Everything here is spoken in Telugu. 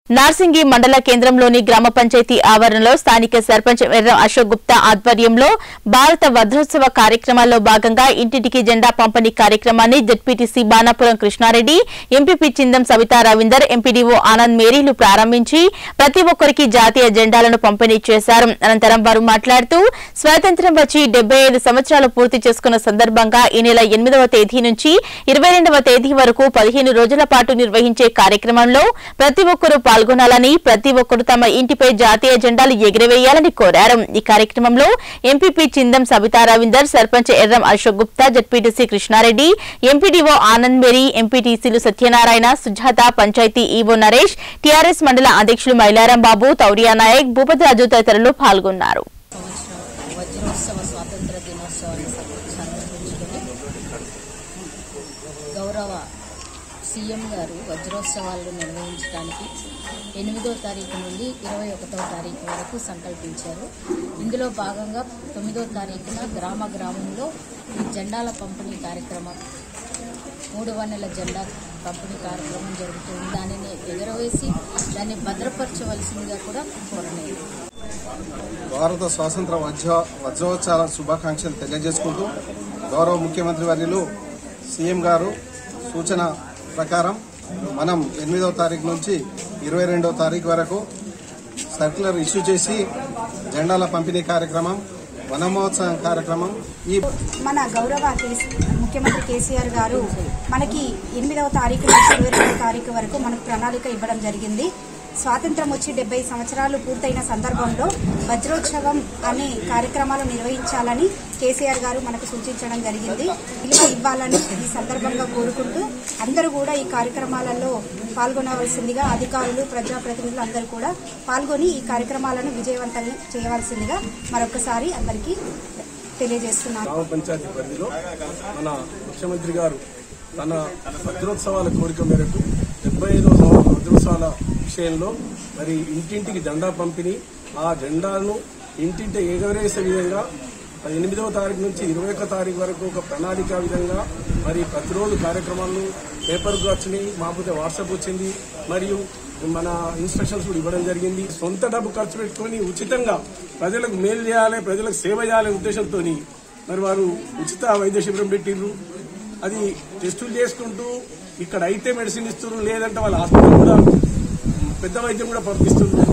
నార్సింగి మండల కేంద్రంలోని గ్రామ పంచాయతీ ఆవరణలో స్థానిక సర్పంచ్ ఎర్రం అశోక్ గుప్తా ఆధ్వర్యంలో భారత వజ్రోత్సవ కార్యక్రమాల్లో భాగంగా ఇంటింటికి జెండా పంపిణీ కార్యక్రమాన్ని ZPTC Banapuram Krishna Reddy MPP Chindam Savitha Ravinder MPDO Anand మేరీలు ప్రారంభించి ప్రతి ఒక్కరికి జాతీయ జెండాలను పంపిణీ చేశారు అనంతరం వారు మాట్లాడుతూ స్వాతంత్ర్యం వచ్చి డెబ్బై ఐదు సంవత్సరాలు పూర్తి చేసుకున్న సందర్భంగా ఈ నెల ఎనిమిదవ తేదీ నుంచి ఇరవై రెండవ తేదీ వరకు పదిహేను రోజుల పాటు నిర్వహించే కార్యక్రమంలో ప్రతి ఒక్కరూ పాల్గొనాలని ప్రతి ఒక్కరూ తమ ఇంటిపై జాతీయ జెండాలు ఎగురవేయాలని కోరారు ఈ కార్యక్రమంలో MPP Chindam Sabitha Ravinder sarpanch Erram Ashok Gupta ZPTC Krishna Reddy MPDO Anand Mary ఎంపీటీసీలు సత్యనారాయణ సుజాత పంచాయతీ ఈవో నరేష్ టీఆర్ఎస్ మండల అధ్యక్షులు మైలారం బాబు తౌరియా నాయక్ భూపతిరాజు తదితరులు పాల్గొన్నారు సంవత్సరం వజ్రోత్సవ స్వాతంత్ర దినోత్సవాన్ని సందర్భించుకొని గౌరవ సీఎం గారు వజ్రోత్సవాలు నిర్వహించడానికి ఎనిమిదో తారీఖు నుండి ఇరవై ఒకటో తారీఖు వరకు సంకల్పించారు ఇందులో భాగంగా తొమ్మిదో తారీఖున గ్రామ గ్రామంలో ఈ జెండాల పంపిణీ కార్యక్రమం మూడు వన్నెల జెండా పంపిణీ కార్యక్రమం జరుగుతుంది దానిని ఎగరవేసి దాన్ని భద్రపరచవలసిందిగా కూడా కోరలేదు భారత స్వాతంత్ర వజ్ర వజ్రోత్సవ శుభాకాంక్షలు తెలియజేసుకుంటూ గౌరవ ముఖ్యమంత్రి వర్యులు సీఎం గారు సూచన ప్రకారం మనం ఎనిమిదవ తారీఖు నుంచి ఇరవై రెండవ తారీఖు వరకు సర్క్యులర్ ఇష్యూ చేసి జెండాల పంపిణీ కార్యక్రమం వనమహోత్సవం కార్యక్రమం ఈ మన గౌరవ కేసీ ముఖ్యమంత్రి కేసీఆర్ గారు మనకి ఎనిమిదవ తారీఖు నుంచి ఇరవై రెండవ తారీఖు వరకు మనకు ప్రణాళిక ఇవ్వడం జరిగింది స్వాతంత్రం వచ్చి డెబ్బై సంవత్సరాలు పూర్తయిన సందర్భంలో వజ్రోత్సవం అనే కార్యక్రమాలు నిర్వహించాలని కేసీఆర్ గారు మనకు సూచించడం జరిగింది పిలుపు ఇవ్వాలని ఈ సందర్భంగా కోరుకుంటూ అందరూ కూడా ఈ కార్యక్రమాలలో పాల్గొనవలసిందిగా అధికారులు ప్రజాప్రతినిధులు అందరూ కూడా పాల్గొని ఈ కార్యక్రమాలను విజయవంతం చేయవలసిందిగా మరొకసారి అందరికీ తెలియజేస్తున్నాను గ్రామ పంచాయతీ పరిధిలో మన ముఖ్యమంత్రి గారు తన వజ్రోత్సవాల కోరిక మేరకు డెబ్బై ఐదో వజ్రోత్సవాల విషయంలో మరి ఇంటింటికి జెండా పంపిణీ ఆ జెండాను ఇంటింటి ఎగరేసే విధంగా ఎనిమిదవ తారీఖు నుంచి ఇరవై ఒక్క తారీఖు వరకు ఒక ప్రణాళిక విధంగా మరి ప్రతిరోజు కార్యక్రమాలు పేపర్కు వచ్చినాయి మాకపోతే వాట్సాప్ వచ్చింది మరియు మన ఇన్స్ట్రక్షన్స్ కూడా ఇవ్వడం జరిగింది సొంత డబ్బు ఖర్చు పెట్టుకొని ఉచితంగా ప్రజలకు మేలు చేయాలి ప్రజలకు సేవ చేయాలనే ఉద్దేశంతో మరి వారు ఉచిత వైద్య శిబిరం పెట్టిర్రు అది టెస్టులు చేసుకుంటూ ఇక్కడ అయితే మెడిసిన్ ఇస్తున్నారు లేదంటే వాళ్ళ హాస్పిటల్ కూడా పెద్ద వైద్యం కూడా పంపిస్తున్నారు